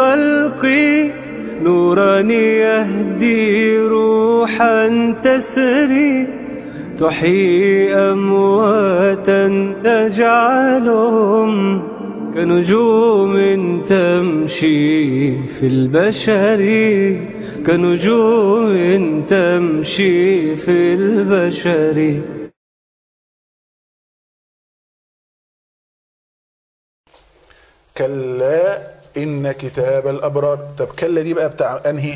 الخلق نورا يهدي روحا تسري تحيي أمواتا تجعلهم كنجوم تمشي في البشر كنجوم تمشي في البشر كلا إن كتاب الأبرار طب كلا دي بقى بتاع أنهي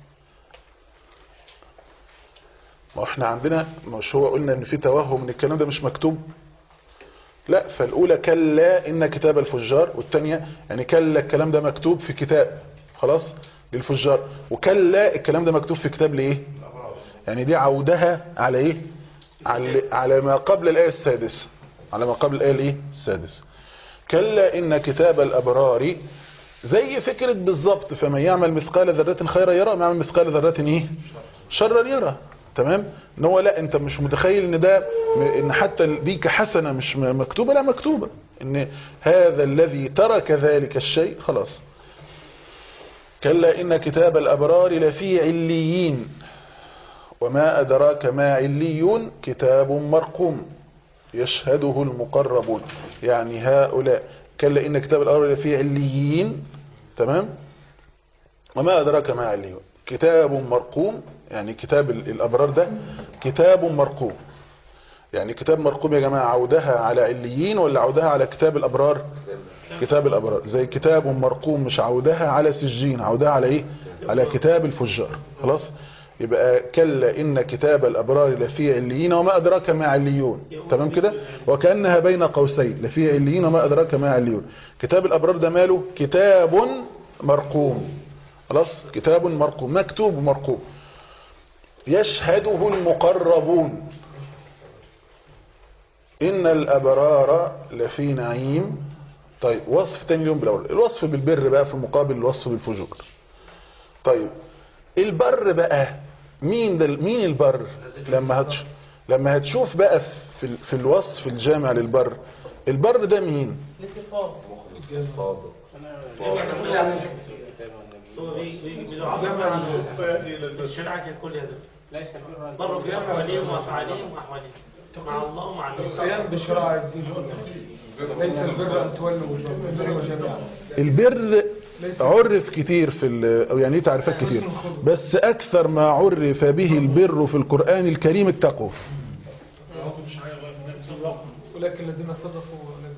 ما احنا عندنا مش هو قلنا ان في توهم ان الكلام ده مش مكتوب لا فالاولى كلا ان كتاب الفجار والثانيه يعني كلا الكلام ده مكتوب في كتاب خلاص للفجار وكلا الكلام ده مكتوب في كتاب لايه يعني دي عودها على ايه على, على ما قبل الايه السادسه على ما قبل الايه الايه السادسه كلا ان كتاب الابرار زي فكره بالظبط فمن يعمل مثقال ذره خيرا يرى ومن يعمل مثقال ذره ايه شرا يرى تمام ان هو لا انت مش متخيل ان ده ان حتى دي كحسنه مش مكتوبه لا مكتوبه ان هذا الذي ترك ذلك الشيء خلاص كلا ان كتاب الابرار لفي عليين وما ادراك ما عليون كتاب مرقوم يشهده المقربون يعني هؤلاء كلا ان كتاب الابرار لفي عليين تمام وما ادراك ما عليون كتاب مرقوم يعني كتاب الأبرار ده كتاب مرقوم يعني كتاب مرقوم يا جماعة عودها على عليين ولا عودها على كتاب الأبرار كتاب الأبرار زي كتاب مرقوم مش عودها على سجين عودها على ايه على كتاب الفجار خلاص يبقى كلا إن كتاب الأبرار لفي عليين وما أدراك ما عليون تمام كده وكأنها بين قوسين لفي عليين وما أدراك ما عليون كتاب الأبرار ده ماله كتاب مرقوم خلاص كتاب مرقوم مكتوب مرقوم يشهده المقربون إن الأبرار لفي نعيم طيب وصف تاني يوم بالأول الوصف بالبر بقى في مقابل الوصف بالفجور طيب البر بقى مين ده مين البر لما هتش لما هتشوف بقى في ال... في الوصف الجامع للبر البر ده مين الشريعة كل هذا ليس البر بر في أقوالهم وأفعالهم وأحوالهم مع الله ومع القيام بشرائع الدين ليس البر أن تولوا وجوهكم جميعا البر عرف كتير في ال- او يعني ليه تعريفات كتير بس اكثر ما عرف به البر في القرآن الكريم التقوى ولكن الذين صدقوا ولكن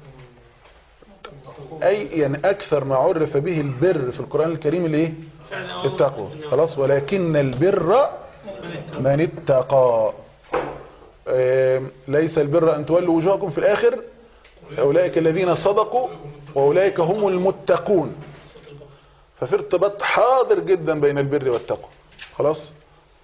اي يعني اكثر ما عرف به البر في القرآن الكريم الايه التقوى خلاص ولكن البر من اتقى آم، ليس البر ان تولوا وجوهكم في الاخر اولئك الذين صدقوا واولئك هم المتقون ففي ارتباط حاضر جدا بين البر والتقوى خلاص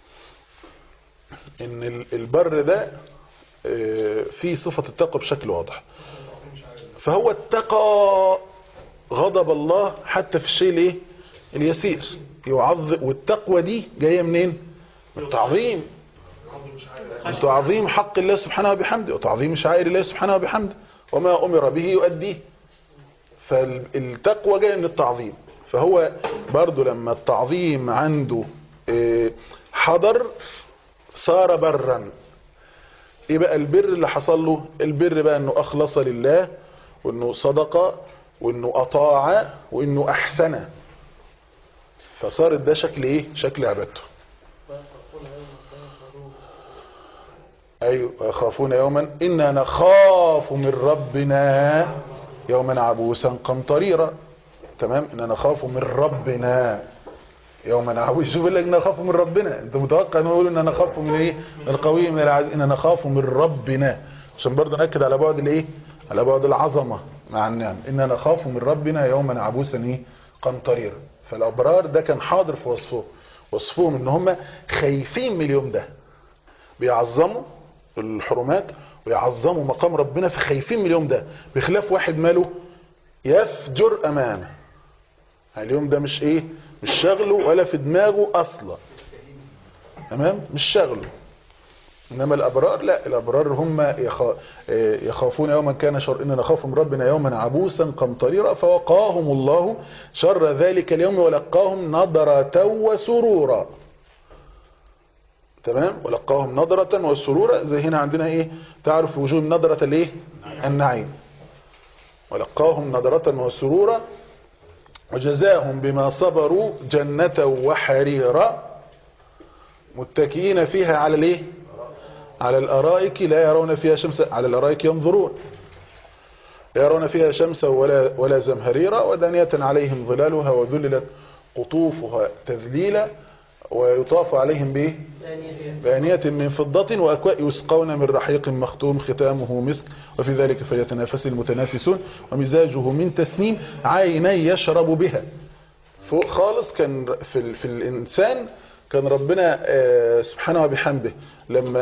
ان ال- البر ده آه، فيه صفة التقوى بشكل واضح فهو اتقى غضب الله حتى في الشيء الايه اليسير يعظم والتقوى دي جايه منين من التعظيم من تعظيم حق الله سبحانه وبحمده وتعظيم شعائر الله سبحانه وبحمده وما امر به يؤديه فالتقوى جايه من التعظيم فهو برضو لما التعظيم عنده آه، حضر صار برا ايه بقى البر اللي حصل له البر بقى انه اخلص لله وانه صدق وانه اطاع وانه احسن فصارت ده شكل ايه شكل عبادته ايوه يخافون يوما انا نخاف من ربنا يوما عبوسا قمطريرا تمام انا نخاف من ربنا يوما عبوسا شوف لك نخاف من ربنا انت متوقع انه يقول ان نخاف من ايه من القوي من العزيز ان نخاف من ربنا عشان برضه ناكد على بعد الايه على بعد العظمه مع النعم ان نخاف من ربنا يوما عبوسا ايه قمطريرا فالابرار ده كان حاضر في وصفه وصفهم ان هم خايفين من اليوم ده بيعظموا الحرمات ويعظموا مقام ربنا فخايفين من اليوم ده بخلاف واحد ماله يفجر امامه اليوم ده مش ايه مش شغله ولا في دماغه اصلا تمام مش شغله انما الابرار لا الابرار هم يخا- يخافون يوما كان شر اننا نخاف من ربنا يوما عبوسا قمطريرا فوقاهم الله شر ذلك اليوم ولقاهم نضرة وسرورا تمام ولقاهم نضرة وسرورا زي هنا عندنا ايه تعرف في وجوه نضرة الايه النعيم ولقاهم نضرة وسرورا وجزاهم بما صبروا جنة وحريرا متكئين فيها على الايه على الارائك لا يرون فيها شمسا على الارائك ينظرون لا يرون فيها شمسا ولا ولا زمهريرا ودانية عليهم ظلالها وذللت قطوفها تذليلا ويطاف عليهم بايه بانية من فضة وأكواء يسقون من رحيق مختوم ختامه مسك وفي ذلك فليتنافس المتنافسون ومزاجه من تسنيم عينا يشرب بها فوق خالص كان في, ال- في الإنسان كان ربنا آه، سبحانه وبحمده لما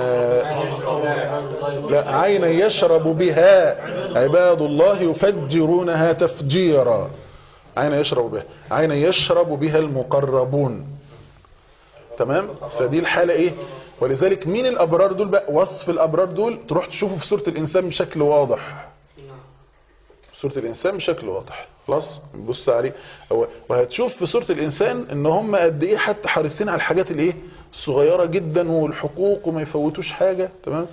لا عينا يشرب بها عباد الله يفجرونها تفجيرا عينا يشرب بها عينا يشرب بها المقربون تمام فدي الحالة ايه ولذلك مين الابرار دول بقى وصف الابرار دول تروح تشوفه في سورة الانسان بشكل واضح سورة الانسان بشكل واضح خلاص بص عليه هو- وهتشوف في سورة الانسان ان هم قد ايه حتى حريصين على الحاجات الايه الصغيرة جدا والحقوق وما يفوتوش حاجة تمام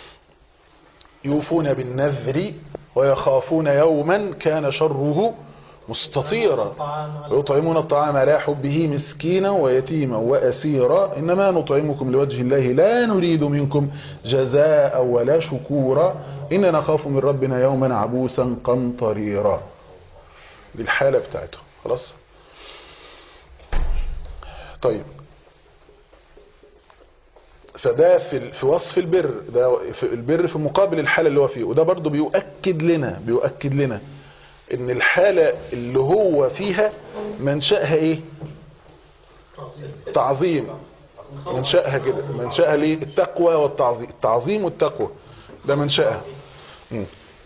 يوفون بالنذر ويخافون يوما كان شره مستطيرا ويطعمون الطعام على حبه مسكينا ويتيما وأسيرا إنما نطعمكم لوجه الله لا نريد منكم جزاء ولا شكورا إننا نخاف من ربنا يوما عبوسا قمطريرا دي الحالة بتاعته خلاص طيب فده في في وصف البر ده في البر في مقابل الحالة اللي هو فيه وده برضو بيؤكد لنا بيؤكد لنا ان الحالة اللي هو فيها منشأها ايه تعظيم منشأها كده منشأها ليه التقوى والتعظيم التعظيم والتقوى ده منشأها مم.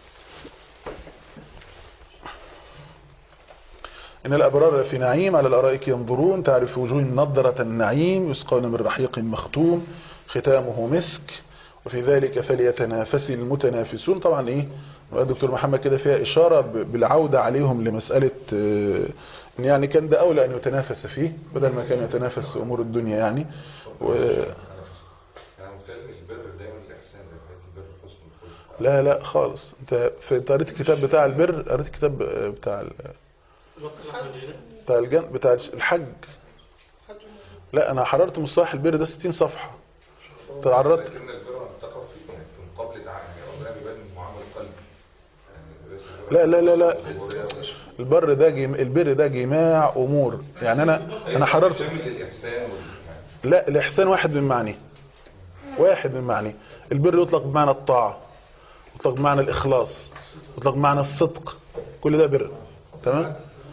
إن الأبرار في نعيم على الأرائك ينظرون تعرف في وجوههم نضرة النعيم يسقون من رحيق مختوم ختامه مسك وفي ذلك فليتنافس المتنافسون طبعا إيه الدكتور محمد كده فيها إشارة ب- بالعودة عليهم لمسألة آه، إن يعني كان ده أولى أن يتنافس فيه بدل ما كان يتنافس في أمور الدنيا يعني و... يعني متهيألي البر دايما الإحسان زي ما قلت البر حسن الخلق لا لا خالص انت في أنت قريت الكتاب بتاع البر قريت الكتاب آه، بتاع ال... بتاع الجن بتاع الحج لا انا حررت مصطلح البر ده 60 صفحة تعرضت لكن البر أن تقع في يعني في مقابلة عام يعني ربنا بيبان معامل القلب يعني ليس البر لا لا لا لا الجمهورية. البر ده جم... البر ده جماع امور يعني انا انا حررت شامل للإحسان وال- يعني لا الاحسان واحد من معانيه واحد من معانيه البر يطلق بمعنى الطاعة يطلق بمعنى الاخلاص يطلق بمعنى الصدق كل ده بر تمام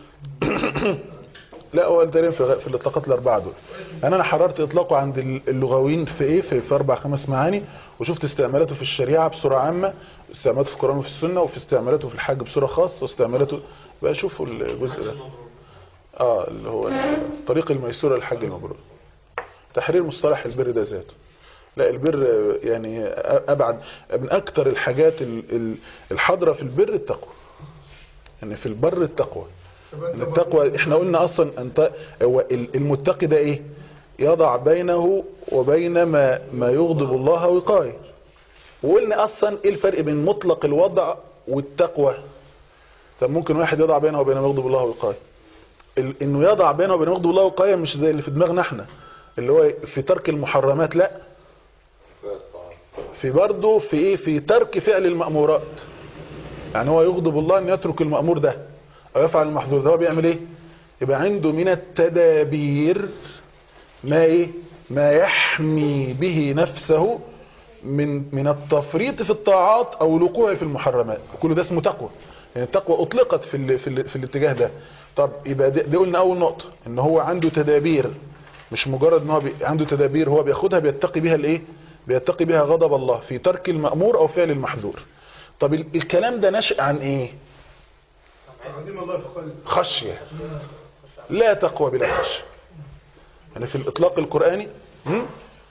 لا هو تقريبا في غ- في الاطلاقات الاربعه دول يعني انا حررت اطلاقه عند اللغويين في ايه في, في اربع خمس معاني وشفت استعمالاته في الشريعه بصوره عامه استعمالاته في القران وفي السنه وفي استعمالاته في الحج بصوره خاصه واستعمالاته بقى شوفوا الجزء ده اه اللي هو طريق الميسوره للحج المبرور تحرير مصطلح البر ده ذاته لا البر آه، يعني ابعد من اكتر الحاجات ال- ال- الحاضره في البر التقوى يعني في البر التقوى ان التقوى احنا قلنا اصلا انت هو ال- المتقي ده ايه يضع بينه وبين ما ما يغضب الله وقايه وقلنا اصلا ايه الفرق بين مطلق الوضع والتقوى طب ممكن واحد يضع بينه وبين ما يغضب الله وقايه ال- انه يضع بينه وبين ما يغضب الله وقايه مش زي اللي في دماغنا احنا اللي هو في ترك المحرمات لا في برضه في ايه في ترك فعل المأمورات يعني هو يغضب الله ان يترك المأمور ده او يفعل المحظور ده هو بيعمل ايه يبقى عنده من التدابير ما ايه ما يحمي به نفسه من من التفريط في الطاعات او الوقوع في المحرمات كل ده اسمه تقوى يعني التقوى اطلقت في ال في, ال في الاتجاه ده طب يبقى دي, دي قلنا اول نقطه ان هو عنده تدابير مش مجرد ان هو بي عنده تدابير هو بياخدها بيتقي بيها الايه بيتقي بيها غضب الله في ترك المأمور او فعل المحظور طب ال- الكلام ده نشأ عن ايه عظيم الله في قلبي خشية لا تقوى بلا خشية يعني في الإطلاق القرآني م?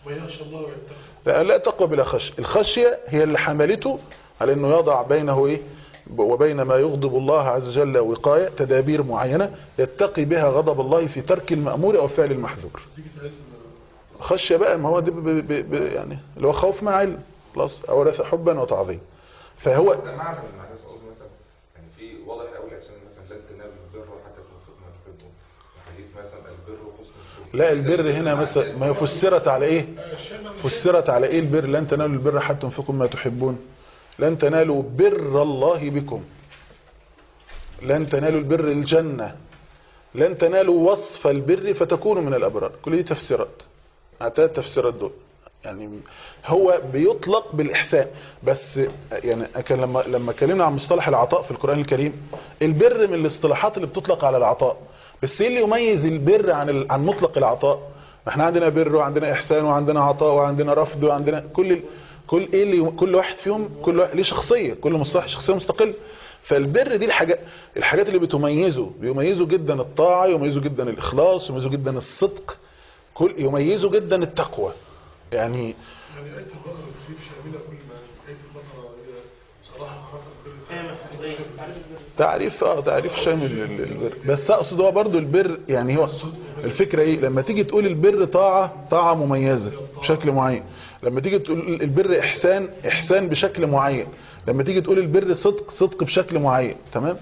ويخشى الله ويتقى لا لا تقوى بلا خشية الخشية هي اللي حملته على انه يضع بينه ايه وبين ما يغضب الله عز وجل وقاية تدابير معينة يتقي بها غضب الله في ترك المأمور او فعل المحذور خشية بقى ما هو ده ب- ب- ب- يعني اللي هو خوف مع علم خلاص اورث حبا وتعظيم فهو ده معنى من المعنى قصدي مثلا يعني في واضح قوي الإحسان مثلا لن تنالوا البر حتى تنفقوا ما تحبون حديث مثلا البر حسن الخلق لا البر هنا مثلا ما فسرت على ايه فسرت على ايه البر لن تنالوا البر حتى تنفقوا ما تحبون لن تنالوا بر الله بكم لن تنالوا البر الجنة لن تنالوا وصف البر فتكونوا من الأبرار كل دي تفسيرات اعتاد تفسيرات دول يعني هو بيطلق بالإحسان بس يعني كان لما لما اتكلمنا عن مصطلح العطاء في القرآن الكريم البر من الاصطلاحات اللي بتطلق على العطاء بس ايه اللي يميز البر عن ال- عن مطلق العطاء ما احنا عندنا بر وعندنا احسان وعندنا عطاء وعندنا رفض وعندنا كل ال- كل ايه اللي كل واحد فيهم كل واحد ليه شخصيه كل مصطلح شخصيه مستقل فالبر دي الحاجات الحاجات اللي بتميزه بيميزه جدا الطاعه يميزه جدا الاخلاص يميزه جدا الصدق كل يميزه جدا التقوى يعني يعني آية البقرة تفيد شاملة كل ما آية البقرة هي صراحة خاطر كل هي مسؤولية تعريف اه تعريف شامل لل- للبر بس اقصد هو برضو البر يعني هو الفكره ايه لما تيجي تقول البر طاعه طاعه مميزه بشكل معين لما تيجي تقول البر احسان احسان بشكل معين لما تيجي تقول البر صدق صدق بشكل معين تمام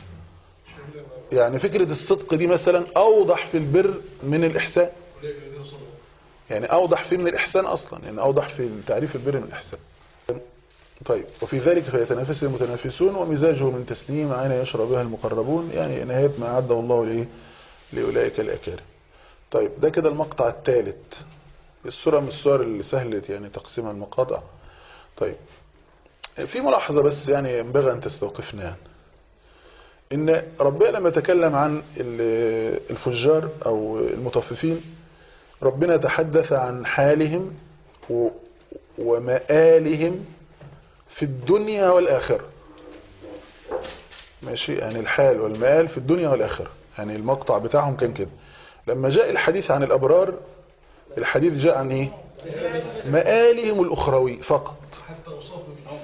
يعني فكره الصدق دي مثلا اوضح في البر من الاحسان أولئك الذين صبروا يعني اوضح فيه من الاحسان اصلا يعني اوضح في تعريف البر من الاحسان طيب وفي ذلك فيتنافس المتنافسون ومزاجه من تسليم عين يشرب بها المقربون يعني نهاية ما أعده الله لإيه لأولئك الأكارم طيب ده كده المقطع الثالث السورة من السور اللي سهلت يعني تقسيم المقاطع طيب في ملاحظة بس يعني ينبغي أن تستوقفنا يعني إن ربنا لما تكلم عن ال- الفجار أو المطففين ربنا تحدث عن حالهم و- ومآلهم في الدنيا والآخرة ماشي يعني الحال والمآل في الدنيا والآخرة يعني المقطع بتاعهم كان كده لما جاء الحديث عن الأبرار الحديث جاء عن إيه مآلهم الأخروي فقط حتى أوصاف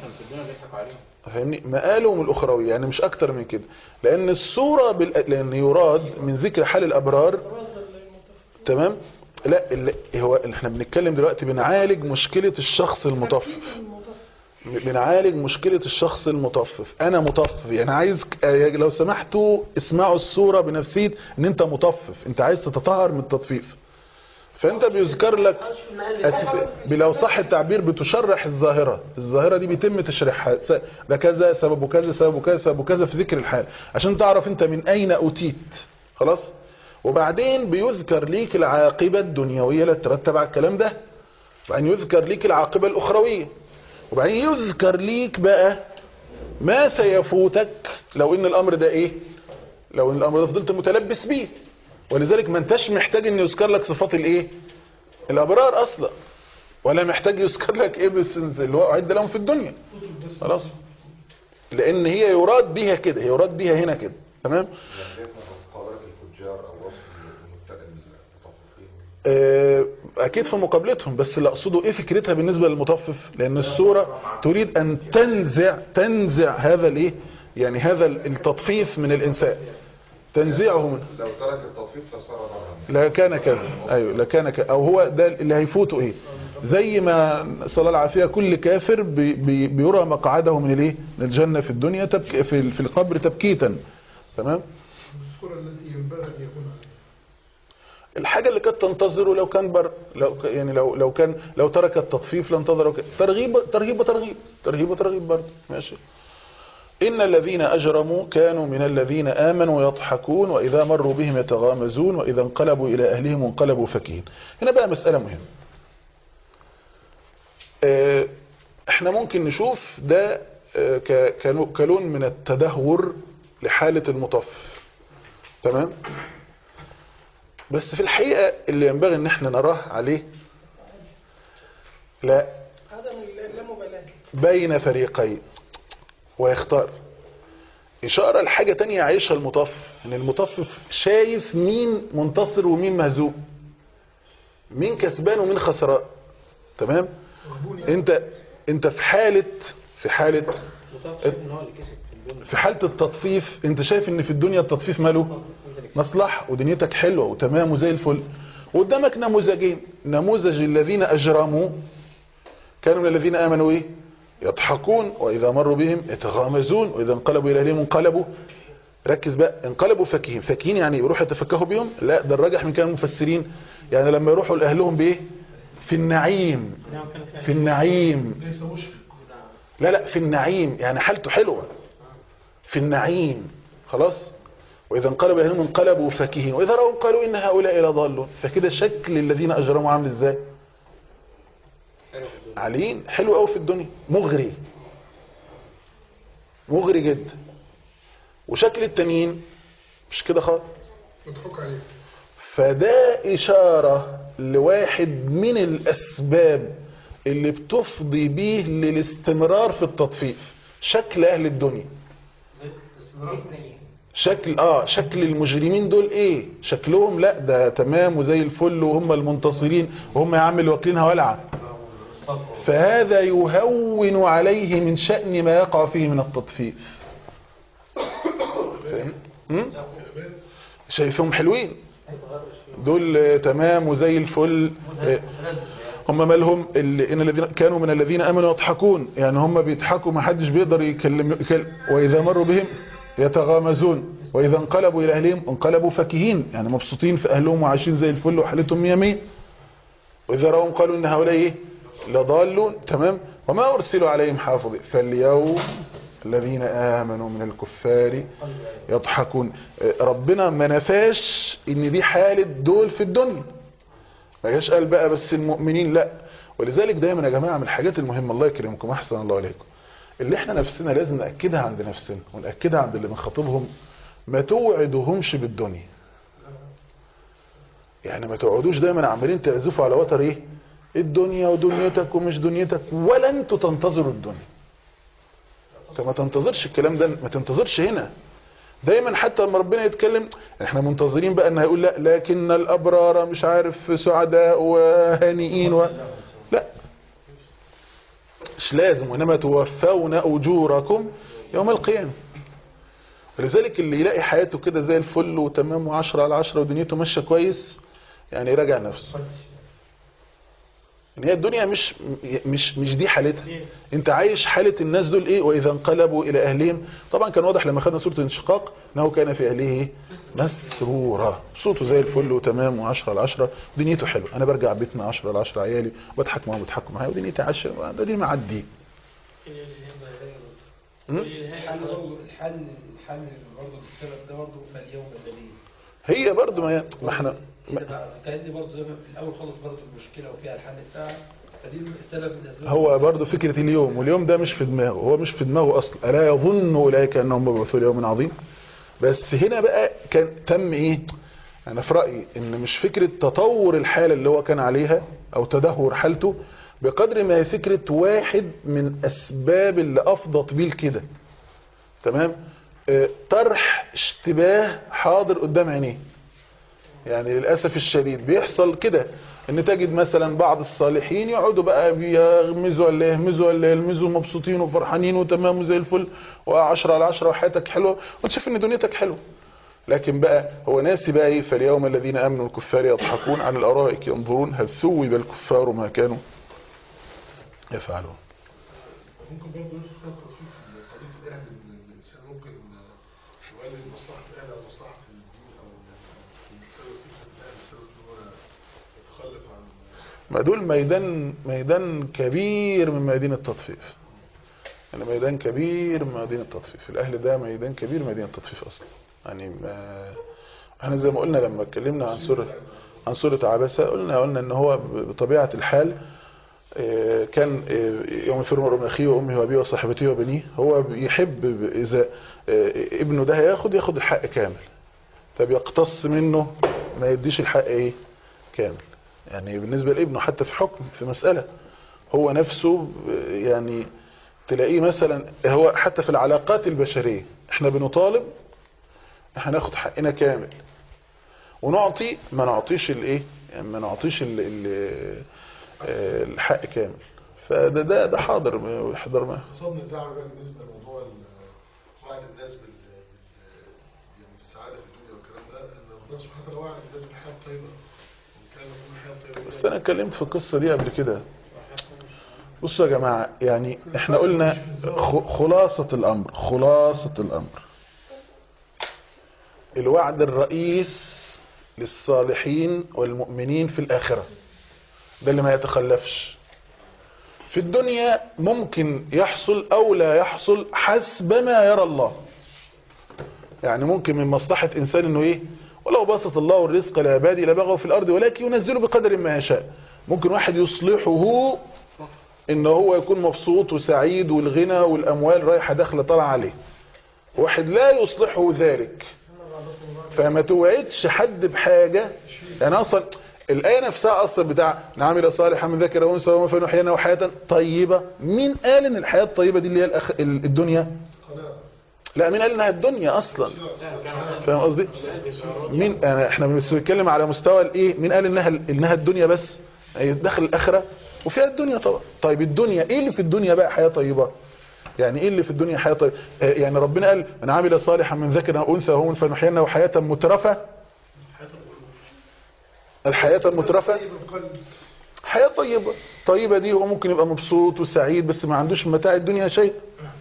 فاهمني مآلهم الأخروي يعني مش أكتر من كده لأن الصورة بال... لأن يراد من ذكر حال الأبرار تمام لا اللي هو اللي احنا بنتكلم دلوقتي بنعالج مشكلة الشخص المطفف بنعالج مشكلة الشخص المطفف انا مطفف يعني عايز لو سمحتوا اسمعوا الصورة بنفسية ان انت مطفف انت عايز تتطهر من التطفيف فانت بيذكر لك أسف- لو صح التعبير بتشرح الظاهرة الظاهرة دي بيتم تشريحها س- ده كذا سببه كذا سببه كذا سببه كذا في ذكر الحال عشان تعرف انت من اين اوتيت خلاص وبعدين بيذكر ليك العاقبة الدنيوية اللي ترتب على الكلام ده وبعدين يذكر ليك العاقبة الأخروية وبعدين يذكر ليك بقى ما سيفوتك لو ان الامر ده ايه لو ان الامر ده فضلت متلبس بيه ولذلك ما انتش محتاج ان يذكر لك صفات الايه الابرار اصلا ولا محتاج يذكر لك ايه بس اللي هو اعد لهم في الدنيا خلاص لان هي يراد بيها كده هي يراد بيها هنا كده تمام يعني مقابلة الفجار أو وصف المت- المطففين آه، اكيد في مقابلتهم بس اللي اقصده ايه فكرتها بالنسبه للمطفف لان السوره تريد ان تنزع تنزع هذا الايه يعني هذا التطفيف من الانسان تنزيعه من لو ترك التطفيف لصار ضررا لا كان كذا ايوه لا كان كذا او هو ده اللي هيفوته ايه زي ما صلى الله العافيه كل كافر بي بي بيرى مقعده من الايه من الجنه في الدنيا تبكي في في القبر تبكيتا تمام الصورة التي ينبغي أن يكون عليها الحاجة اللي كانت تنتظره لو كان بر لو ك- يعني لو لو كان لو ترك التطفيف لانتظر وك- ترغيب ترهيب وترغيب ترهيب وترغيب برضه ماشي إن الذين أجرموا كانوا من الذين آمنوا يضحكون وإذا مروا بهم يتغامزون وإذا انقلبوا إلى أهلهم انقلبوا فكين هنا بقى مسألة مهمة آه، احنا ممكن نشوف ده آه، ك- كنوع- كلون من التدهور لحالة المطفف تمام بس في الحقيقة اللي ينبغي ان احنا نراه عليه لا عدم اللامبالاة بين فريقين ويختار إشارة لحاجة تانية يعيشها المطفف ان المطفف شايف مين منتصر ومين مهزوم مين كسبان ومين خسران تمام انت انت في حالة في حالة في حالة التطفيف انت شايف ان في الدنيا التطفيف ماله مصلح ودنيتك حلوة وتمام وزي الفل وقدامك نموذجين نموذج الذين اجرموا كانوا من الذين امنوا ايه يضحكون واذا مروا بهم يتغامزون واذا انقلبوا الى اهلهم انقلبوا ركز بقى انقلبوا فاكهين فاكهين يعني يروحوا يتفكهوا بيهم لا ده الراجح من كلام المفسرين يعني لما يروحوا لاهلهم بايه في النعيم نعم كان في في النعيم ليس مشفق لا لا في النعيم يعني حالته حلوة في النعيم خلاص وإذا انقلب أهلهم انقلبوا فاكهين وإذا رأوا قالوا إن هؤلاء لضالون فكده شكل الذين أجرموا عامل إزاي علين حلو قوي في الدنيا مغري مغري جدا وشكل التانيين مش كده خالص مضحوك عليه فده إشارة لواحد من الأسباب اللي بتفضي بيه للاستمرار في التطفيف شكل أهل الدنيا شكل اه شكل المجرمين دول ايه شكلهم لا ده تمام وزي الفل وهم المنتصرين وهم يا عم اللي واكلينها ولعه فهذا يهون عليه من شأن ما يقع فيه من التطفيف فاهم م? شايفهم حلوين دول آه، تمام وزي الفل آه، هم مالهم اللي إن الذين كانوا من الذين امنوا يضحكون يعني هم بيضحكوا ما حدش بيقدر يكلم يكلم واذا مروا بهم يتغامزون واذا انقلبوا الى اهلهم انقلبوا فكهين يعني مبسوطين في اهلهم وعايشين زي الفل وحالتهم مية مية واذا راهم قالوا ان هؤلاء ايه لضالون تمام وما ارسلوا عليهم حافظين فاليوم الذين امنوا من الكفار يضحكون آه، ربنا ما نفاش ان دي حالة دول في الدنيا ما جاش قال بقى بس المؤمنين لا ولذلك دايما يا جماعة من الحاجات المهمة الله يكرمكم احسن الله عليكم اللي احنا نفسنا لازم نأكدها عند نفسنا ونأكدها عند اللي بنخاطبهم ما توعدوهمش بالدنيا يعني ما تقعدوش دايما عمالين تعزفوا على وتر ايه الدنيا ودنيتك ومش دنيتك ولا انتوا تنتظروا الدنيا انت ما تنتظرش الكلام ده ما تنتظرش هنا دايما حتى لما ربنا يتكلم احنا منتظرين بقى ان هيقول لا لكن الابرار مش عارف سعداء وهانئين و... لا مش لازم وانما توفون اجوركم يوم القيامه ولذلك اللي يلاقي حياته كده زي الفل وتمام وعشرة على عشرة ودنيته ماشيه كويس يعني يراجع نفسه ان هي الدنيا مش مش مش دي حالتها انت عايش حالة الناس دول ايه واذا انقلبوا الى اهلهم طبعا كان واضح لما خدنا سورة الانشقاق انه كان في اهله ايه مسرورا صوته زي الفل وتمام وعشرة على عشرة ودنيته حلوه انا برجع بيتنا عشرة على عشرة عيالي وبضحك معاهم وبيضحكوا معايا ودنيتي عشرة ده دي معدي الحل برضه الحل الحل برضه السبب ده برضه فاليوم الذي هي برضو ما, ما احنا كده بقى كأني برضه زي ما في الأول خالص برضه المشكلة وفيها الحل بتاعها فدي السبب من الأسباب هو برضو فكرة اليوم واليوم ده مش في دماغه هو مش في دماغه اصلا الا يظن اولئك انهم مبعوثون ليوم عظيم بس هنا بقى كان تم ايه انا في رايي ان مش فكره تطور الحاله اللي هو كان عليها او تدهور حالته بقدر ما هي فكره واحد من اسباب اللي افضت بيه لكده تمام آه، طرح اشتباه حاضر قدام عينيه يعني للأسف الشديد بيحصل كده ان تجد مثلا بعض الصالحين يقعدوا بقى بيغمزوا ولا يهمزوا ولا يلمزوا مبسوطين وفرحانين وتمام وزي الفل وعشرة على عشرة وحياتك حلوة وانت شايف ان دنيتك حلوة لكن بقى هو ناسي بقى ايه فاليوم الذين امنوا الكفار يضحكون على الارائك ينظرون هل ثوب الكفار ما كانوا يفعلون ممكن برضه يدخل فيها التطفيف في قضية الأهل إن الإنسان ممكن آه، يولي مصلحة الأهل على مصلحة الدين أو ال- السبب في الأهل السبب إن هو يتخلف عن ما دول ميدان ميدان كبير من ميادين التطفيف يعني ميدان كبير من ميادين التطفيف الاهل ده ميدان كبير من ميادين التطفيف اصلا يعني ما احنا زي ما قلنا لما اتكلمنا عن سوره عن سوره عبسه قلنا قلنا ان هو بطبيعه الحال آه، كان آه، يوم يفر المرء من اخيه وامه وابيه وصاحبته وبنيه هو بيحب ب- اذا آه، ابنه ده هياخد ياخد الحق كامل طب يقتص منه ما يديش الحق ايه كامل يعني بالنسبة لابنه حتى في حكم في مسألة هو نفسه يعني تلاقيه مثلا هو حتى في العلاقات البشرية احنا بنطالب احنا ناخد حقنا كامل ونعطي ما نعطيش الايه يعني ما نعطيش ال ال آه، الحق كامل فده ده ده حاضر ويحضر معاه اقتصاد الدعوة بقى بالنسبة لموضوع ال- وعد الناس بال بال- يعني بالسعادة في الدنيا والكلام ده ان ربنا سبحانه وتعالى وعد الناس بالحياة الطيبة وكان لهم الحياة الطيبة بس انا اتكلمت في القصة دي قبل كده بصوا يا جماعة يعني احنا قلنا خ- خلاصة الامر خلاصة الامر الوعد الرئيس للصالحين والمؤمنين في الاخرة ده اللي ما يتخلفش في الدنيا ممكن يحصل او لا يحصل حسب ما يرى الله يعني ممكن من مصلحة انسان انه ايه ولو بسط الله الرزق لعباده لبغوا في الارض ولكن ينزله بقدر ما يشاء ممكن واحد يصلحه ان هو يكون مبسوط وسعيد والغنى والاموال رايحة داخلة طالعة عليه واحد لا يصلحه ذلك فما توعدش حد بحاجة يعني اصلا الآية نفسها أصلا بتاع نعمل صالحا من ذكر وانثى وما فنحيينا حياة طيبة مين قال ان الحياة الطيبة دي اللي هي الأخ... ال- الدنيا لا مين قال انها الدنيا اصلا فاهم قصدي مين أنا احنا بس بنتكلم على مستوى الايه مين قال انها انها الدنيا بس هي داخل الاخره وفيها الدنيا طبعا طيب الدنيا ايه اللي في الدنيا بقى حياه طيبه يعني ايه اللي في الدنيا حياه طيبه آه، يعني ربنا قال من عمل صالحا من ذكر او انثى وهو فنحيينه حياه مترفه الحياه المترفه حياه طيبه طيبه دي هو ممكن يبقى مبسوط وسعيد بس ما عندوش من متاع الدنيا شيء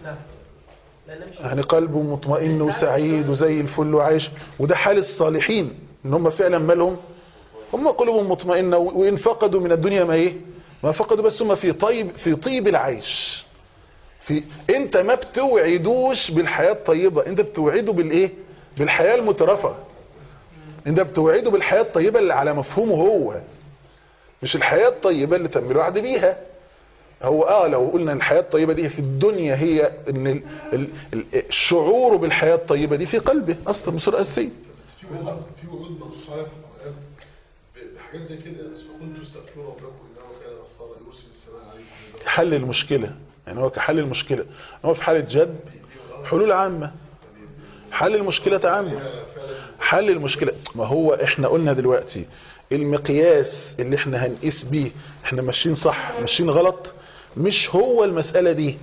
يعني قلبه مطمئن وسعيد وزي الفل وعايش وده حال الصالحين ان هم فعلا مالهم هم قلوبهم مطمئنه و- وان فقدوا من الدنيا ما ايه ما فقدوا بس هم في طيب في طيب العيش في انت ما بتوعدوش بالحياه الطيبه انت بتوعده بالايه بالحياه المترفه انت بتوعده بالحياه الطيبه اللي على مفهومه هو مش الحياه الطيبه اللي تم الوعد بيها هو اه لو قلنا الحياة الطيبة دي في الدنيا هي ان ال- ال- ال- الشعور بالحياة الطيبة دي في قلبه اصلا بصورة اساسية بس في وعود في وعود منصوص عليها في القرآن ب- بحاجات زي كده بس فكنتوا تستغفروا ربكم انه كان غفارا يرسل السماء عليكم مدرارا. حل المشكلة يعني هو كحل المشكلة هو في حالة جد حلول عامة حل المشكلة عامة حل المشكلة ما هو احنا قلنا دلوقتي المقياس اللي احنا هنقيس بيه احنا ماشيين صح ماشيين غلط مش هو المسألة دي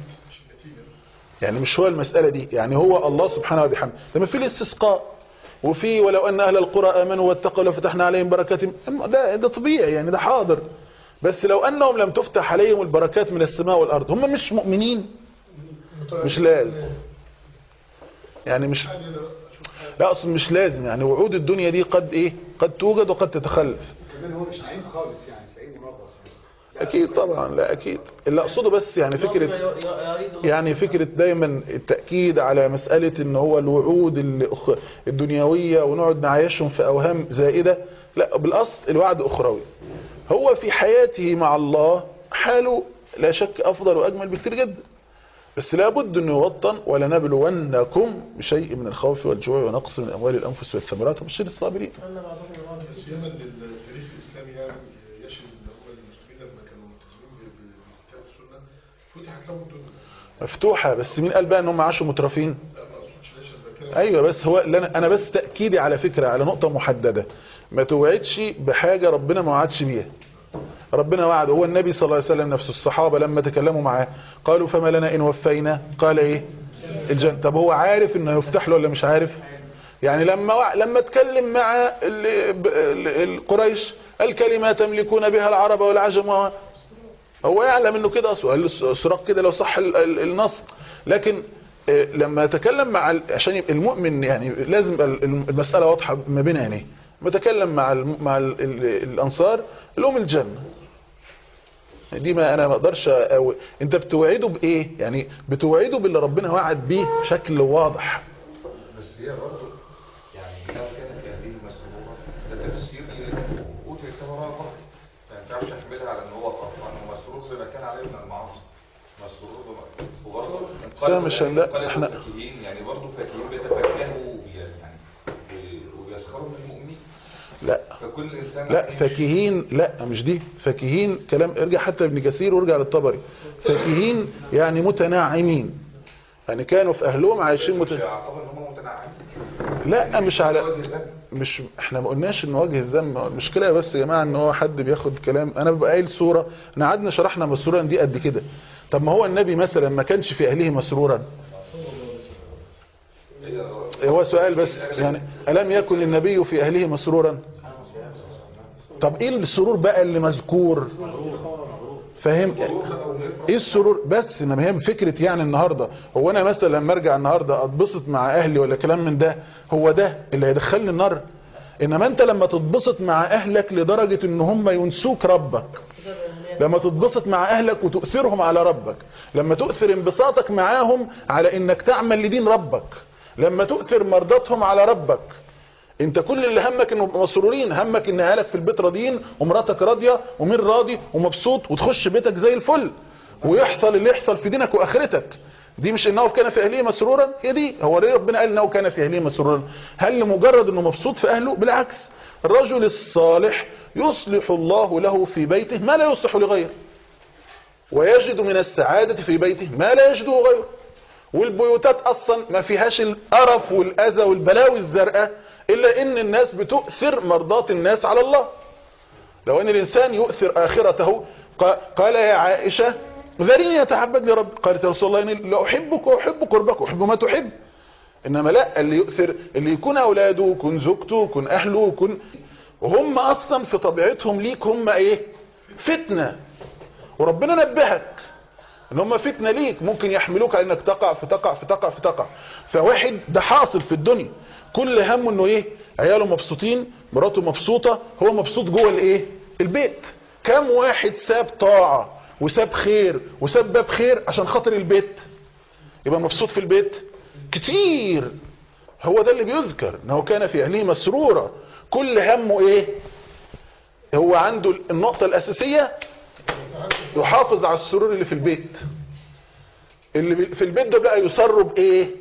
يعني مش هو المسألة دي يعني هو الله سبحانه وبحمده لما في الاستسقاء وفي ولو أن أهل القرى آمنوا واتقوا لفتحنا عليهم بركات ده, ده طبيعي يعني ده حاضر بس لو أنهم لم تفتح عليهم البركات من السماء والأرض هم مش مؤمنين مش لازم يعني مش لا أصلا مش لازم يعني وعود الدنيا دي قد إيه قد توجد وقد تتخلف كمان هو مش نعيم خالص يعني تلاقيه منغص يعني أكيد طبعا لا أكيد اللي أقصده بس يعني فكرة يعني فكرة دايما التأكيد على مسألة ان هو الوعود الأخ- الدنيوية ونقعد نعيشهم في أوهام زائدة لا بالأصل الوعد أخروي هو في حياته مع الله حاله لا شك أفضل وأجمل بكتير جدا بس لابد أن يوطن ولنبلونكم بشيء من الخوف والجوع ونقص من أموال الأنفس والثمرات وبشر الصابرين بس ياما ان التاريخ الاسلامي يعني يشهد ان هم المسلمين لما كانوا ملتزمين ب- ب- بالكتاب والسنه فتحت لهم الدنيا مفتوحة بس مين قال بقى ان هم عاشوا مترفين لا ما اقصدش ليش البكاء ايوه بس هو اللي انا انا بس تاكيدي على فكره على نقطه محدده ما توعدش بحاجه ربنا ما وعدش بيها ربنا وعد هو النبي صلى الله عليه وسلم نفسه الصحابه لما تكلموا معاه قالوا فما لنا ان وفينا قال ايه الجنه طب هو عارف انه يفتح له ولا مش عارف يعني لما وع... لما اتكلم مع ال... ب- ال- القريش الكلمه تملكون بها العرب والعجم و... هو يعلم انه كده اصلا قال له سراق كده لو صح ال- ال- النص لكن آه، لما يتكلم مع ال- عشان يبقى المؤمن يعني لازم يبقى ال- المسألة واضحة ما بين عينيه بتكلم مع الم- مع ال- ال- الانصار لهم الجنة دي ما انا ما اقدرش أو انت بتوعده بايه يعني بتوعده باللي ربنا وعد بيه بشكل واضح بس هي برضه يعني لو كانت هذه مسروره ده تفسير اوتي الثمره فقط ما ينفعش احملها على ان هو فرح انه مسرور بما كان عليه من المعاصي مسرور بما وبرضه بس أنا مش- لا، انقلبوا إحنا- فاكهين يعني برضه فاكهين بيتفكهوا وبي- يعني بي- وبيسخروا من المؤمنين لا فكل انسان لا عايش- فاكهين لا مش دي فاكهين كلام ارجع حتى ابن كثير وارجع للطبري فاكهين يعني متناعمين يعني كانوا في اهلهم عايشين مش مت... يعتبر ان هم متناعمين لا مش على مش احنا ما قلناش ان وجه الذم المشكله بس يا جماعه ان هو حد بياخد كلام انا ببقى قايل صوره احنا قعدنا شرحنا مسرورا دي قد كده طب ما هو النبي مثلا ما كانش في اهله مسرورا هو سؤال بس يعني الم يكن النبي في اهله مسرورا طب ايه السرور بقى اللي مذكور فاهم ايه السرور بس انما هي فكره يعني النهارده هو انا مثلا لما ارجع النهارده اتبسط مع اهلي ولا كلام من ده هو ده اللي هيدخلني النار انما انت لما تتبسط مع اهلك لدرجه ان هم ينسوك ربك لما تتبسط مع اهلك وتؤثرهم على ربك لما تؤثر انبساطك معاهم على انك تعمل لدين ربك لما تؤثر مرضاتهم على ربك انت كل اللي همك انه يبقوا مسرورين همك ان اهلك في البيت راضيين ومراتك راضيه ومين راضي ومبسوط وتخش بيتك زي الفل ويحصل اللي يحصل في دينك واخرتك دي مش انه كان في اهله مسرورا هي دي هو ليه ربنا قال انه كان في اهله مسرورا هل لمجرد انه مبسوط في اهله بالعكس الرجل الصالح يصلح الله له في بيته ما لا يصلح لغيره ويجد من السعادة في بيته ما لا يجده غيره والبيوتات اصلا ما فيهاش القرف والاذى والبلاوي الزرقاء الا ان الناس بتؤثر مرضات الناس على الله لو ان الانسان يؤثر اخرته قال يا عائشة ذريني يتعبد لرب قالت يا رسول الله اني لا احبك واحب قربك واحب ما تحب انما لا اللي يؤثر اللي يكون اولاده يكون زوجته يكون اهله يكون وهم اصلا في طبيعتهم ليك هم ايه فتنة وربنا نبهك ان هم فتنة ليك ممكن يحملوك على انك تقع فتقع فتقع فتقع فواحد ده حاصل في الدنيا كل همه انه ايه عياله مبسوطين مراته مبسوطة هو مبسوط جوه الايه البيت كم واحد ساب طاعة وساب خير وساب باب خير عشان خاطر البيت يبقى مبسوط في البيت كتير هو ده اللي بيذكر انه كان في اهله مسرورا كل همه ايه هو عنده النقطة الاساسية يحافظ على السرور اللي في البيت اللي في البيت ده بقى يسر بايه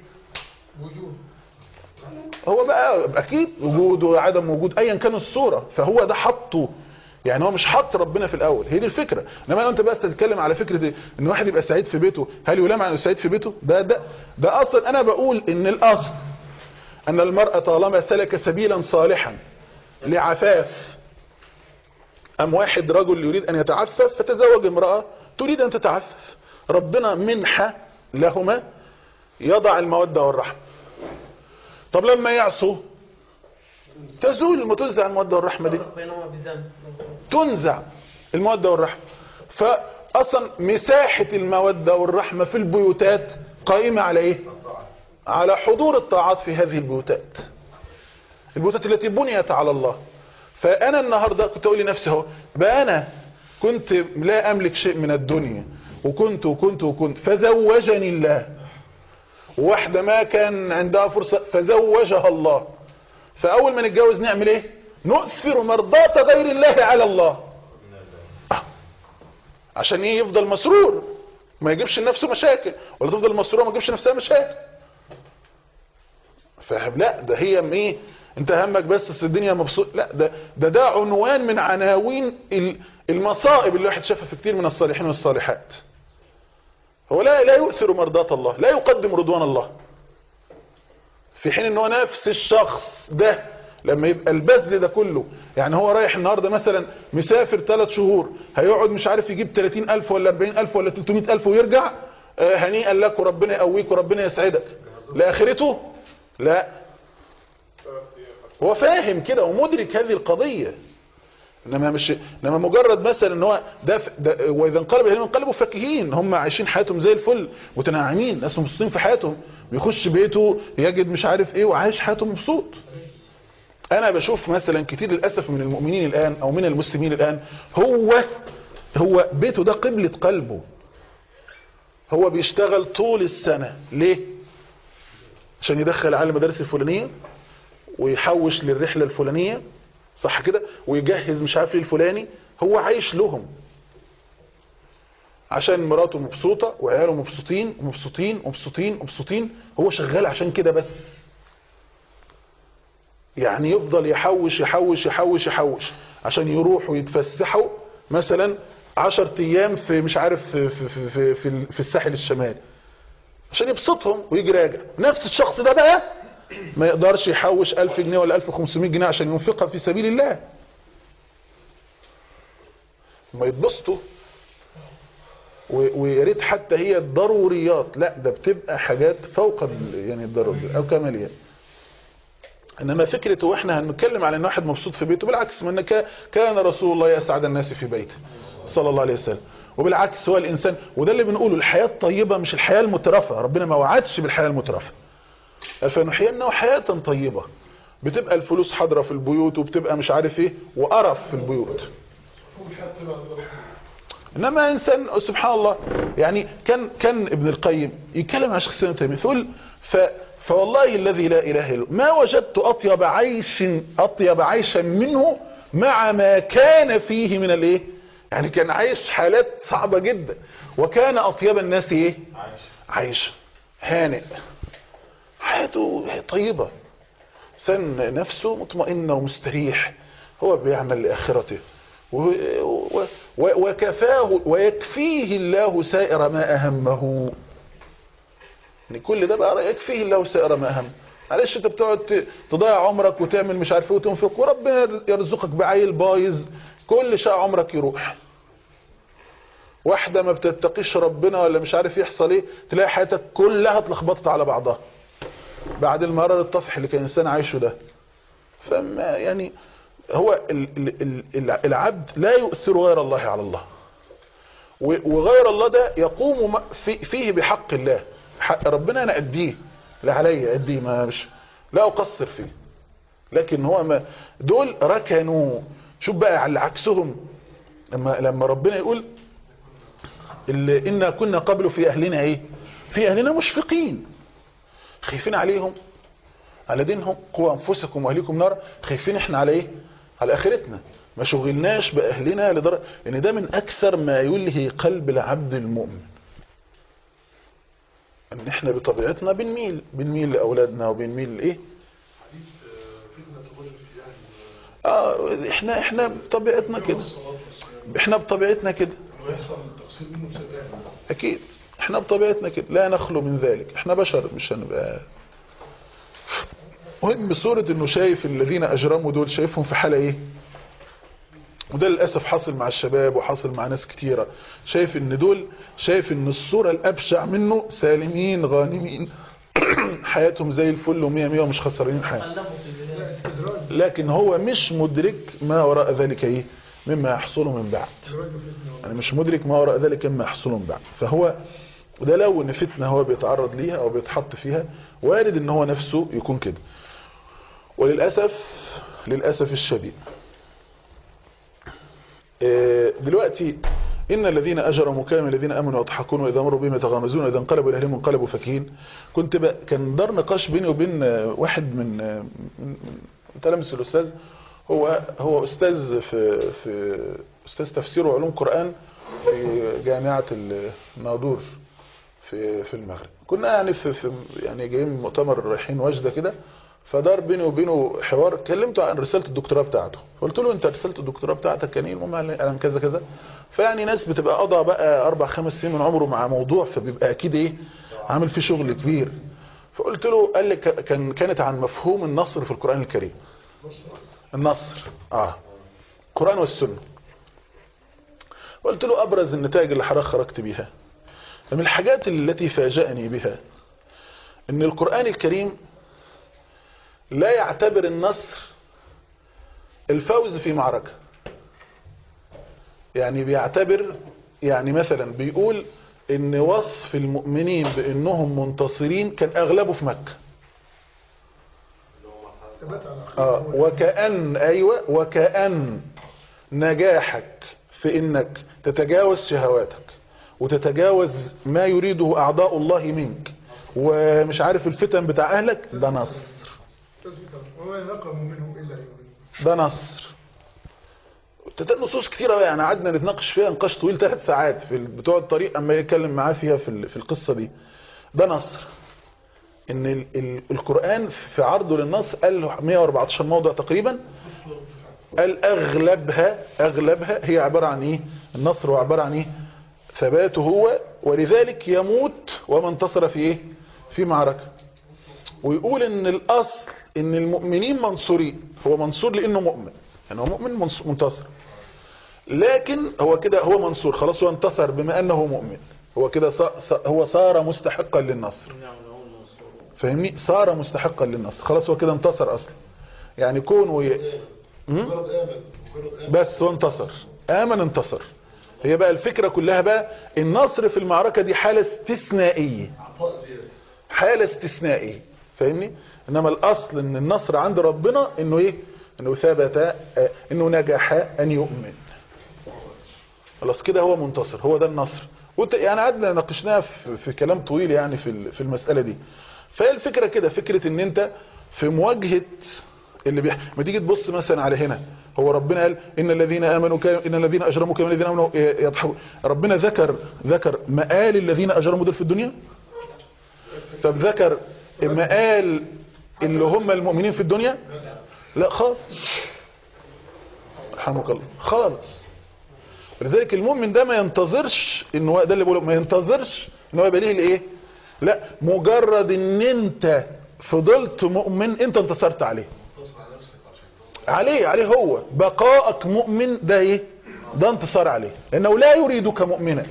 هو بقى اكيد وجود وعدم وجود ايا كان الصورة فهو ده حطه يعني هو مش حط ربنا في الاول هي دي الفكرة انما لو انت بس تتكلم على فكرة ان واحد يبقى سعيد في بيته هل يلام عن سعيد في بيته ده ده ده اصلا انا بقول ان الاصل ان المرأة طالما سلك سبيلا صالحا لعفاف ام واحد رجل يريد ان يتعفف فتزوج امرأة تريد ان تتعفف ربنا منحة لهما يضع المودة والرحمة طب لما يعصوا تزول ما تنزع المودة والرحمة دي تنزع المودة والرحمة فأصلا مساحة المودة والرحمة في البيوتات قائمة على ايه على حضور الطاعات في هذه البيوتات البيوتات التي بنيت على الله فأنا النهاردة كنت أقول لنفسي اهو بقى أنا كنت لا أملك شيء من الدنيا وكنت وكنت وكنت فزوجني الله واحدة ما كان عندها فرصة فزوجها الله فأول ما نتجوز نعمل ايه نؤثر مرضات غير الله على الله عشان ايه يفضل مسرور ما يجيبش لنفسه مشاكل ولا تفضل مسرور ما يجيبش نفسها مشاكل فاهم لا ده هي ايه انت همك بس الدنيا مبسوط لا ده ده ده عنوان من عناوين المصائب اللي الواحد شافها في كتير من الصالحين والصالحات هو لا لا يؤثر مرضات الله لا يقدم رضوان الله في حين ان هو نفس الشخص ده لما يبقى البذل ده كله يعني هو رايح النهاردة مثلا مسافر ثلاث شهور هيقعد مش عارف يجيب 30 ألف ولا 40 ألف ولا 300 ألف ويرجع آه هنيئا لك وربنا يقويك وربنا يسعدك لآخرته لا هو فاهم كده ومدرك هذه القضية انما مش انما مجرد مثلا ان هو ده, ده واذا انقلب اليهم انقلبوا فاكهين هم عايشين حياتهم زي الفل متناعمين ناس مبسوطين في حياتهم بيخش بيته يجد مش عارف ايه وعايش حياته مبسوط انا بشوف مثلا كتير للاسف من المؤمنين الان او من المسلمين الان هو هو بيته ده قبلة قلبه هو بيشتغل طول السنة ليه عشان يدخل على المدارس الفلانية ويحوش للرحلة الفلانية صح كده ويجهز مش عارف ايه الفلاني هو عايش لهم عشان مراته مبسوطة وعياله مبسوطين ومبسوطين ومبسوطين ومبسوطين هو شغال عشان كده بس يعني يفضل يحوش يحوش يحوش يحوش عشان يروحوا يتفسحوا مثلا عشر ايام في مش عارف في, في, في, في, في الساحل الشمالي عشان يبسطهم ويجي راجع نفس الشخص ده بقى ما يقدرش يحوش 1000 جنيه ولا 1500 جنيه عشان ينفقها في سبيل الله ما يتبسطوا و- ويا ريت حتى هي الضروريات لا ده بتبقى حاجات فوق ال- يعني الضروريات او كماليات انما فكره واحنا هنتكلم على ان واحد مبسوط في بيته بالعكس من كا- كان رسول الله اسعد الناس في بيته صلى الله عليه وسلم وبالعكس هو الانسان وده اللي بنقوله الحياه الطيبه مش الحياه المترفه ربنا ما وعدش بالحياه المترفه فنحيينا حياه طيبه بتبقى الفلوس حاضره في البيوت وبتبقى مش عارف ايه وقرف في البيوت حتى بعد ما انما انسان سبحان الله يعني كان كان ابن القيم يتكلم عن شخصيه تيميه يقول ف فوالله الذي لا اله الا هو ما وجدت اطيب عيش اطيب عيشا منه مع ما كان فيه من الايه يعني كان عايش حالات صعبه جدا وكان اطيب الناس ايه عايش هانئ حياته طيبه سن نفسه مطمئنه ومستريح هو بيعمل لاخرته و- و- و- وكفاه ويكفيه الله سائر ما أهمه يعني كل ده بقى يكفيه الله سائر ما أهم معلش انت بتقعد ت- تضيع عمرك وتعمل مش عارف ايه وتنفق وربنا يرزقك بعيل بايظ كل شيء عمرك يروح واحدة ما بتتقيش ربنا ولا مش عارف يحصل ايه تلاقي حياتك كلها اتلخبطت على بعضها بعد المرار الطفح اللي كان الانسان عايشه ده فما يعني هو ال- ال- ال- ال- العبد لا يؤثر غير الله على الله و- وغير الله ده يقوم م- في- فيه بحق الله حق ربنا انا اديه لا عليا اديه ما مش لا اقصر فيه لكن هو ما دول ركنوا شوف بقى على عكسهم لما لما ربنا يقول اللي إنا كنا قبل في أهلنا إيه في أهلنا مشفقين خايفين عليهم على دينهم قوا أنفسكم وأهليكم نار خايفين إحنا على إيه على آخرتنا ما شغلناش بأهلنا لدرجة لأن ده من أكثر ما يلهي قلب العبد المؤمن ان احنا بطبيعتنا بنميل بنميل لاولادنا وبنميل لايه حديث آه، فتنة الرجل في أهل اه احنا احنا بطبيعتنا كده الصلاة والسلام احنا بطبيعتنا كده إنه يحصل تقصير منه بسبب أهله اكيد احنا بطبيعتنا كده لا نخلو من ذلك احنا بشر مش هنبقى مهم بصورة انه شايف الذين اجرموا دول شايفهم في حالة ايه وده للأسف حاصل مع الشباب وحاصل مع ناس كتيرة شايف ان دول شايف ان الصورة الابشع منه سالمين غانمين حياتهم زي الفل ومية مية ومش خسرانين حاجة ألفوا في البلاد لا استدراج لكن هو مش مدرك ما وراء ذلك ايه مما يحصل من بعد استدراج فتنة يعني مش مدرك ما وراء ذلك مما يحصل من بعد فهو ده لو ان فتنه هو بيتعرض ليها او بيتحط فيها وارد ان هو نفسه يكون كده وللاسف للاسف الشديد آه، دلوقتي ان الذين اجرموا كانوا من الذين امنوا يضحكون واذا مروا بهم يتغامزون واذا انقلبوا الى اهلهم انقلبوا فكين كنت بقى كان دار نقاش بيني وبين آه، واحد من آه، من من تلامذه الاستاذ هو هو استاذ في في استاذ تفسير وعلوم قران في جامعه الناظور في في المغرب كنا يعني في, في يعني جايين من مؤتمر رايحين وجده كده فدار بيني وبينه حوار كلمته عن رساله الدكتوراه بتاعته قلت له انت رساله الدكتوراه بتاعتك كان ايه المهم عن عن كذا كذا فيعني ناس بتبقى قضى بقى اربع خمس سنين من عمره مع موضوع فبيبقى اكيد ايه عامل فيه شغل كبير فقلت له قال لي ك- كان كانت عن مفهوم النصر في القران الكريم النصر اه القران والسنه قلت له ابرز النتائج اللي حضرتك خرجت بيها من الحاجات التي فاجأني بها ان القرآن الكريم لا يعتبر النصر الفوز في معركة يعني بيعتبر يعني مثلا بيقول ان وصف المؤمنين بانهم منتصرين كان اغلبه في مكة ثبات على آه وكأن أيوة وكأن نجاحك في إنك تتجاوز شهواتك وتتجاوز ما يريده أعضاء الله منك ومش عارف الفتن بتاع أهلك ده نصر وما نقم منهم إلا يؤمنون ده نصر تت- نصوص كثيرة بقى يعني قعدنا نتناقش فيها نقاش طويل ثلاث ساعات في ال- بتوع الطريق أما يتكلم معاه فيها في ال- في القصة دي ده نصر ان ال ال القرآن في عرضه للنص قال له 114 موضع تقريبا قال اغلبها اغلبها هي عبارة عن ايه النصر هو عبارة عن ايه ثباته هو ولذلك يموت وما انتصر في ايه في معركة ويقول ان الاصل ان المؤمنين منصورين هو منصور لانه مؤمن يعني هو مؤمن منص- منتصر لكن هو كده هو منصور خلاص هو انتصر بما انه مؤمن هو كده ص- ص- هو صار مستحقا للنصر فاهمني صار مستحقا للنصر خلاص هو كده انتصر اصلا يعني كون ي... م? مجرد آمن مجرد آمن بس هو انتصر آمن انتصر هي بقى الفكرة كلها بقى النصر في المعركة دي حالة استثنائية عطاء زيادة حالة استثنائية فاهمني انما الاصل ان النصر عند ربنا انه ايه انه ثبت آه، انه نجح ان يؤمن خلاص كده هو منتصر هو ده النصر وانت يعني قعدنا ناقشناها في, في كلام طويل يعني في ال- في المسألة دي فهي الفكرة كده فكرة ان انت في مواجهة اللي بيح... ما تيجي تبص مثلا على هنا هو ربنا قال ان الذين امنوا كانوا ان الذين اجرموا كما الذين امنوا ي- يضحكون ربنا ذكر ذكر مآل الذين اجرموا دول في الدنيا طب ذكر مآل اللي هم المؤمنين في الدنيا لا خالص رحمك الله خالص ولذلك المؤمن ده ما ينتظرش ان هو ده اللي بقوله ما ينتظرش ان هو يبقى ليه الايه لا مجرد ان انت فضلت مؤمن انت انتصرت عليه انتصر على نفسك عشان عليه عليه هو بقائك مؤمن ده ايه ده انتصار عليه لانه لا يريدك مؤمنا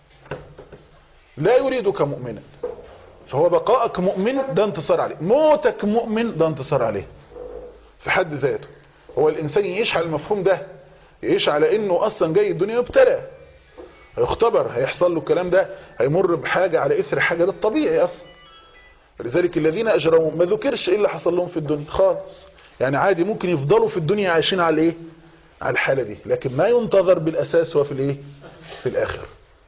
لا يريدك مؤمنا فهو بقائك مؤمن ده انتصار عليه موتك مؤمن ده انتصار عليه في حد ذاته هو الانسان يعيش على المفهوم ده يعيش على انه اصلا جاي الدنيا يبتلى هيختبر هيحصل له الكلام ده هيمر بحاجة على اثر حاجة ده الطبيعي اصلا لذلك الذين اجرموا ما ذكرش ايه اللي حصل لهم في الدنيا خالص يعني عادي ممكن يفضلوا في الدنيا عايشين على ايه على الحالة دي لكن ما ينتظر بالاساس هو في الايه في الاخر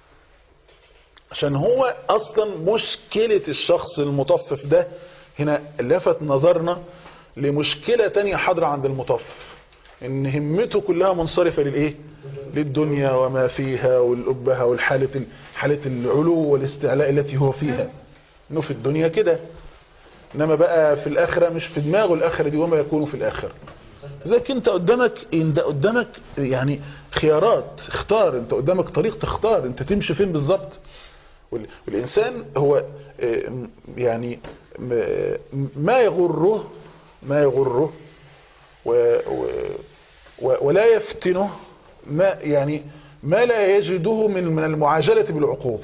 عشان هو اصلا مشكلة الشخص المطفف ده هنا لفت نظرنا لمشكلة تانية حاضرة عند المطفف ان همته كلها منصرفة للايه للدنيا وما فيها والأبهة والحالة حالة العلو والاستعلاء التي هو فيها انه في الدنيا كده انما بقى في الاخرة مش في دماغه الاخرة دي وما يكون في الاخرة زيك انت قدامك انت قدامك يعني خيارات اختار انت قدامك طريق تختار انت تمشي فين بالظبط وال- والإنسان هو آه، م- يعني م- ما يغره ما يغره و و و ولا يفتنه ما يعني ما لا يجده من من المعاجلة بالعقوبة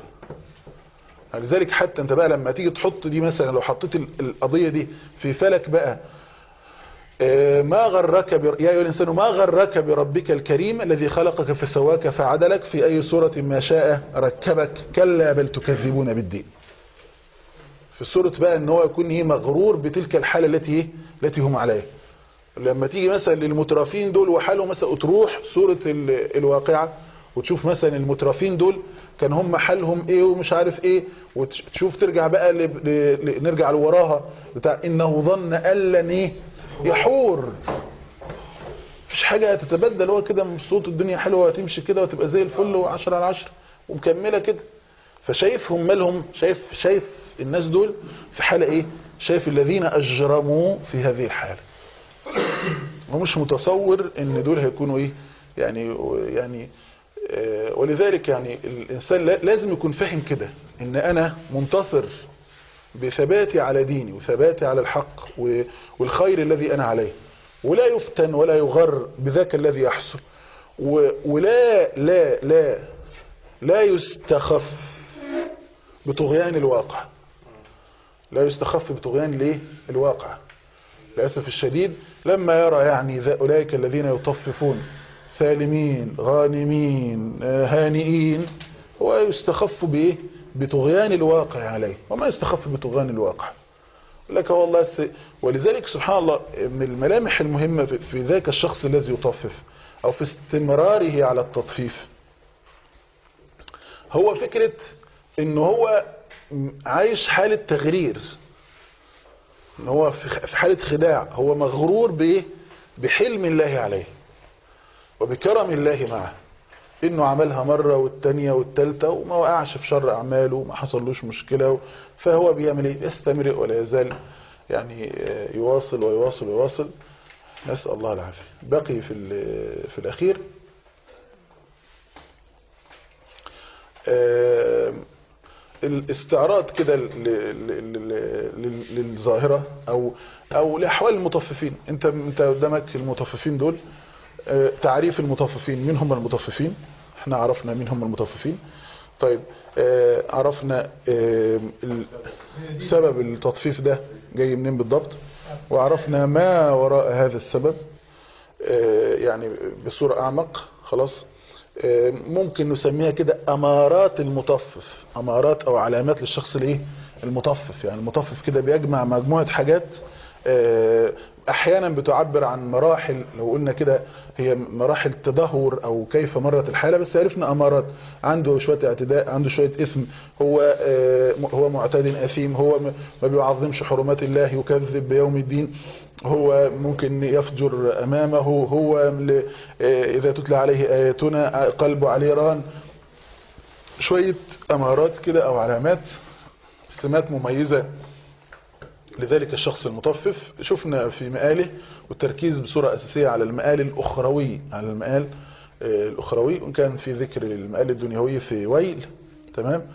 لذلك حتى انت بقى لما تيجي تحط دي مثلا لو حطيت ال- القضية دي في فلك بقى آه، ما غرك بر... يا أيها الإنسان ما غرك بربك الكريم الذي خلقك فسواك فعدلك في أي صورة ما شاء ركبك كلا بل تكذبون بالدين في صورة بقى ان هو يكون ايه مغرور بتلك الحالة التي ايه التي هم عليها لما تيجي مثلا للمترفين دول وحالهم مثلا تروح صورة ال- الواقعة وتشوف مثلا المترفين دول كان هم حالهم ايه ومش عارف ايه وتشوف ترجع بقى ل... ل... ل... نرجع لوراها بتاع انه ظن ان لن ايه يحور مفيش حاجة هتتبدل هو كده مبسوط الدنيا حلوة وتمشي كده وتبقى زي الفل وعشرة على عشرة ومكملة كده فشايفهم مالهم شايف شايف الناس دول في حالة ايه شايف الذين اجرموا في هذه الحالة هو مش متصور ان دول هيكونوا ايه يعني يعني آه، ولذلك يعني الانسان لا- لازم يكون فاهم كده ان انا منتصر بثباتي على ديني وثباتي على الحق و- والخير الذي انا عليه ولا يفتن ولا يغر بذاك الذي يحصل و- ولا لا لا لا يستخف بطغيان الواقع لا يستخف بطغيان الايه الواقع للأسف الشديد لما يرى يعني ذا- أولئك الذين يطففون سالمين غانمين آه، هانئين هو يستخف بإيه بطغيان الواقع عليه وما يستخف بطغيان الواقع لك والله الس... ولذلك سبحان الله من الملامح المهمة في- في ذاك الشخص الذي يطفف أو في استمراره على التطفيف هو فكرة ان هو م- عايش حالة تغرير ان هو في خ- في حالة خداع هو مغرور بايه بحلم الله عليه وبكرم الله معه انه عملها مرة والتانية والتالتة وما وقعش في شر اعماله وما حصلوش مشكلة و- فهو بيعمل ايه يستمر ولا يزال يعني آه، يواصل ويواصل ويواصل نسأل الله العافية بقي في ال- في الاخير آه، الاستعراض كده ل- ل- ل- ل- للظاهرة او او لاحوال المطففين انت انت قدامك المطففين دول آه، تعريف المطففين مين هم المطففين احنا عرفنا مين هم المطففين طيب آه، عرفنا آه، ال- سبب التطفيف ده جاي منين بالضبط وعرفنا ما وراء هذا السبب آه، يعني بصورة أعمق خلاص آه، ممكن نسميها كده أمارات المطفف أمارات أو علامات للشخص الايه المطفف يعني المطفف كده بيجمع مجموعة حاجات آه، أحيانا بتعبر عن مراحل لو قلنا كده هي مراحل تدهور أو كيف مرت الحالة بس عرفنا أمارات عنده شوية اعتداء عنده شوية إثم هو آه، هو معتاد أثيم هو م- ما بيعظمش حرمات الله يكذب بيوم الدين هو ممكن يفجر أمامه هو ل- آه، إذا تتلى عليه آياتنا قلبه عليه ران شوية أمارات كده أو علامات سمات مميزة لذلك الشخص المطفف شفنا في مقاله والتركيز بصورة أساسية على المقال الأخروي على المقال آه، الأخروي وإن كان في ذكر المقال الدنيوي في ويل تمام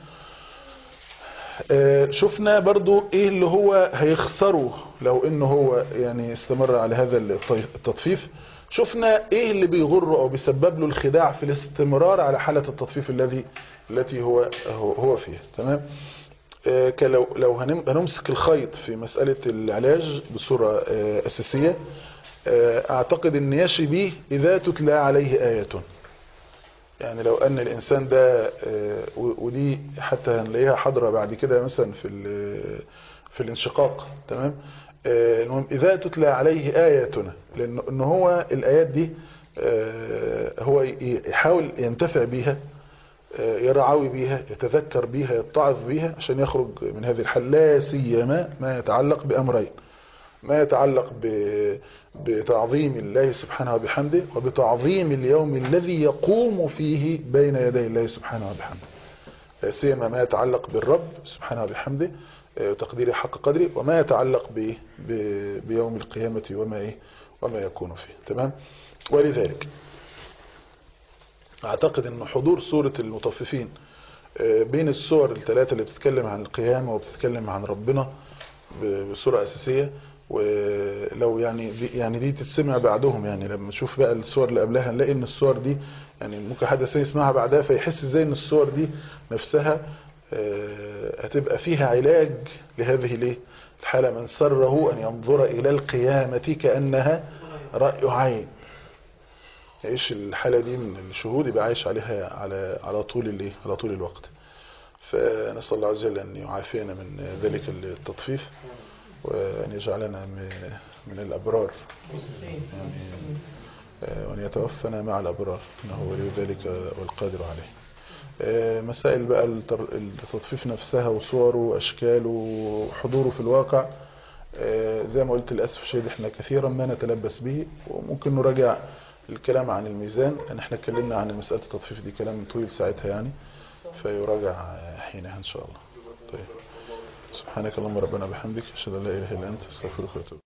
آه، شفنا برضو ايه اللي هو هيخسره لو انه هو يعني استمر على هذا الطي- التطفيف شفنا ايه اللي بيغره او بيسبب له الخداع في الاستمرار على حالة التطفيف الذي التي هو هو هو فيها تمام آه، كلو لو هنم- هنمسك الخيط في مسألة العلاج بصورة آه، أساسية آه، أعتقد أن يشي به إذا تتلى عليه آية يعني لو أن الإنسان ده آه، و- ودي حتى هنلاقيها حاضرة بعد كده مثلا في ال- في الانشقاق تمام آه، المهم إذا تتلى عليه آياتنا لأن إن هو الآيات دي آه، هو ي- يحاول ينتفع بيها آه، يرعوي بيها يتذكر بيها يتعظ بيها عشان يخرج من هذه الحالة لا سيما ما يتعلق بأمرين ما يتعلق ب- بتعظيم الله سبحانه وبحمده وبتعظيم اليوم الذي يقوم فيه بين يدي الله سبحانه وبحمده لا سيما ما يتعلق بالرب سبحانه وبحمده آه، وتقدير حق قدره وما يتعلق ب- ب- بيوم القيامة وما إيه وما يكون فيه تمام ولذلك اعتقد ان حضور سورة المطففين آه، بين السور الثلاثة اللي بتتكلم عن القيامة وبتتكلم عن ربنا ب- بصورة أساسية ولو يعني دي يعني دي تتسمع بعدهم يعني لما نشوف بقى الصور اللي قبلها نلاقي ان الصور دي يعني ممكن حد ثاني يسمعها بعدها فيحس ازاي ان الصور دي نفسها آه، هتبقى فيها علاج لهذه الايه الحالة من سره ان ينظر الى القيامة كأنها رأي عين يعيش الحالة دي من الشهود يبقى عايش عليها على على طول الايه على طول الوقت فنسأل الله عز وجل أن يعافينا من ذلك التطفيف وأن يجعلنا م- من الأبرار يعني آه، وأن يتوفنا مع الأبرار إنه ولي ذلك والقادر عليه آه، مسائل بقى التر- التطفيف نفسها وصوره وأشكاله وحضوره في الواقع آه، زي ما قلت للأسف الشديد احنا كثيرا ما نتلبس به وممكن نراجع الكلام عن الميزان لأن احنا اتكلمنا عن مسألة التطفيف دي كلام طويل ساعتها يعني فيراجع حينها إن شاء الله طيب سبحانك اللهم ربنا بحمدك أشهد أن لا إله إلا أنت استغفرك وأتوب